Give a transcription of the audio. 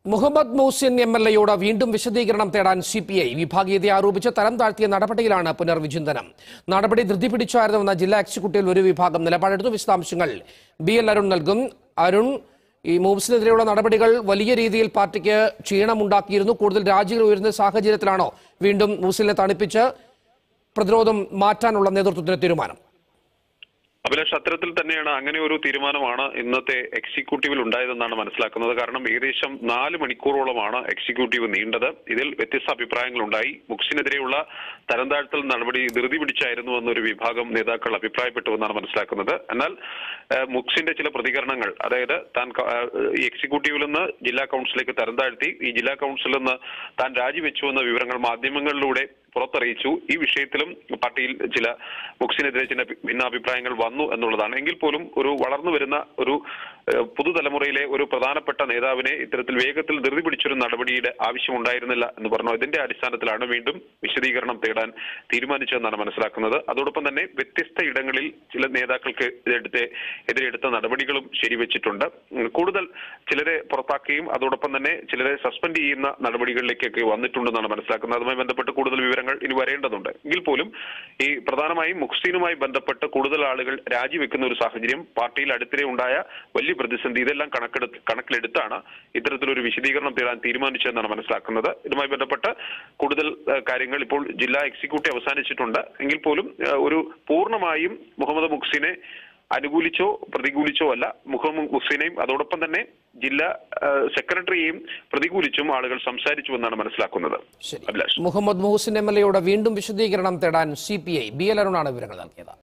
Muhammad Moosin M L എയോട് വീണ്ടും വിശദീകരണം തേടാൻ സി പി ഐ വിഭാഗീയത ആരോപിച്ച് തരം താഴ്ത്തിയ നടപടിയിലാണ് പുനർവിചിന്തനം നടപടി ധൃതി പിടിച്ചായിരുന്നുവെന്ന ജില്ലാ എക്സിക്യൂട്ടീവിൽ ഒരു വിഭാഗം നിലപാടെടുത്തു വിശദാംശങ്ങൾ ബി എൽ അരുൺ നൽകും അരുൺ ഈ മൂവ്സിനെതിരെയുള്ള നടപടികൾ വലിയ രീതിയിൽ പാർട്ടിക്ക് ക്ഷീണമുണ്ടാക്കിയിരുന്നു കൂടുതൽ രാജികൾ ഉയരുന്ന സാഹചര്യത്തിലാണോ വീണ്ടും മൂസിലിനെ തണുപ്പിച്ച് പ്രതിരോധം മാറ്റാനുള്ള നേതൃത്വത്തിന്റെ തീരുമാനം അഭിലാഷ് അത്തരത്തിൽ തന്നെയാണ് അങ്ങനെ ഒരു തീരുമാനമാണ് ഇന്നത്തെ എക്സിക്യൂട്ടീവിൽ ഉണ്ടായതെന്നാണ് മനസ്സിലാക്കുന്നത് കാരണം ഏകദേശം നാല് മണിക്കൂറോളമാണ് എക്സിക്യൂട്ടീവ് നീണ്ടത് ഇതിൽ വ്യത്യസ്ത അഭിപ്രായങ്ങളുണ്ടായി മുക്സിനെതിരെയുള്ള തരം താഴ്ത്തൽ നടപടി ധൃതി പിടിച്ചായിരുന്നു എന്നൊരു വിഭാഗം നേതാക്കൾ അഭിപ്രായപ്പെട്ടുവെന്നാണ് മനസ്സിലാക്കുന്നത് എന്നാൽ ഏഹ്, മുക്സിന്റെ ചില പ്രതികരണങ്ങൾ അതായത് താൻ ക- ഏഹ്, ഈ എക്സിക്യൂട്ടീവിൽ നിന്ന് ജില്ലാ കൗൺസിലേക്ക് തരം താഴ്ത്തി ഈ ജില്ലാ കൗൺസിലിൽ നിന്ന് താൻ രാജിവെച്ചു എന്ന വിവരങ്ങൾ മാധ്യമങ്ങളിലൂടെ പുറത്തറിയിച്ചു ഈ വിഷയത്തിലും പാർട്ടിയിൽ ചില മുക്സിനെതിരെ ചില ഭിന്നാഭിപ്രായങ്ങൾ വന്നു എന്നുള്ളതാണ് എങ്കിൽ പോലും ഒരു വളർന്നു വരുന്ന ഒരു ഏഹ്, പുതുതലമുറയിലെ ഒരു പ്രധാനപ്പെട്ട നേതാവിനെ ഇത്തരത്തിൽ വേഗത്തിൽ ധൃതി പിടിച്ചൊരു നടപടിയുടെ ആവശ്യമുണ്ടായിരുന്നില്ല എന്ന് പറഞ്ഞു ഇതിന്റെ അടിസ്ഥാനത്തിലാണ് വീണ്ടും വിശദീകരണം തേടാൻ തീരുമാനിച്ചതെന്നാണ് മനസ്സിലാക്കുന്നത് അതോടൊപ്പം തന്നെ വ്യത്യസ്ത ഇടങ്ങളിൽ ചില നേതാക്കൾക്ക് ഇതെടുത്ത് എതിരെടുത്ത നടപടികളും ശരിവെച്ചിട്ടുണ്ട് ഉം, കൂടുതൽ ചിലരെ പുറത്താക്കുകയും അതോടൊപ്പം തന്നെ ചിലരെ സസ്പെൻഡ് ചെയ്യുന്ന നടപടികളിലേക്കൊക്കെ വന്നിട്ടുണ്ടെന്നാണ് മനസ്സിലാക്കുന്നത് അതുമായി ബന്ധപ്പെട്ട് കൂടുതൽ വിവരങ്ങൾ ഇനി വരേണ്ടതുണ്ട് എങ്കിൽ പോലും ഈ പ്രധാനമായും മുക്സീനുമായി ബന്ധപ്പെട്ട് കൂടുതൽ ആളുകൾ രാജിവെക്കുന്ന ഒരു സാഹചര്യം പാർട്ടിയിൽ അടുത്തിടെ ഉണ്ടായ വലിയ പ്രതിസന്ധി ഇതെല്ലാം കണക്കെടുത്ത് കണക്കിലെടുത്താണ് ഇത്തരത്തിലൊരു വിശദീകരണം തേടാൻ തീരുമാനിച്ചതെന്നാണ് മനസ്സിലാക്കുന്നത് ഇതുമായി ബന്ധപ്പെട്ട് കൂടുതൽ ഏഹ്, കാര്യങ്ങൾ ഇപ്പോൾ ജില്ലാ എക്സിക്യൂട്ടീവ് അവസാനിച്ചിട്ടുണ്ട് എങ്കിൽ പോലും ഏഹ്, ഒരു പൂർണ്ണമായും മുഹമ്മദ് മുക്സിനെ അനുകൂലിച്ചോ പ്രതികൂലിച്ചോ അല്ല മുഹമ്മദ് മുഹ്സിനെയും അതോടൊപ്പം തന്നെ ജില്ലാ ഏഹ്, സെക്രട്ടറിയെയും പ്രതികൂലിച്ചും ആളുകൾ സംസാരിച്ചു എന്നാണ് മനസ്സിലാക്കുന്നത് ശരി അഭിലാഷ് മുഹമ്മദ് മുഹസിൻ എം എൽ എയോട് വീണ്ടും വിശദീകരണം തേടാൻ C P I B L അരുണാണ് വിവരങ്ങൾ നൽകിയത്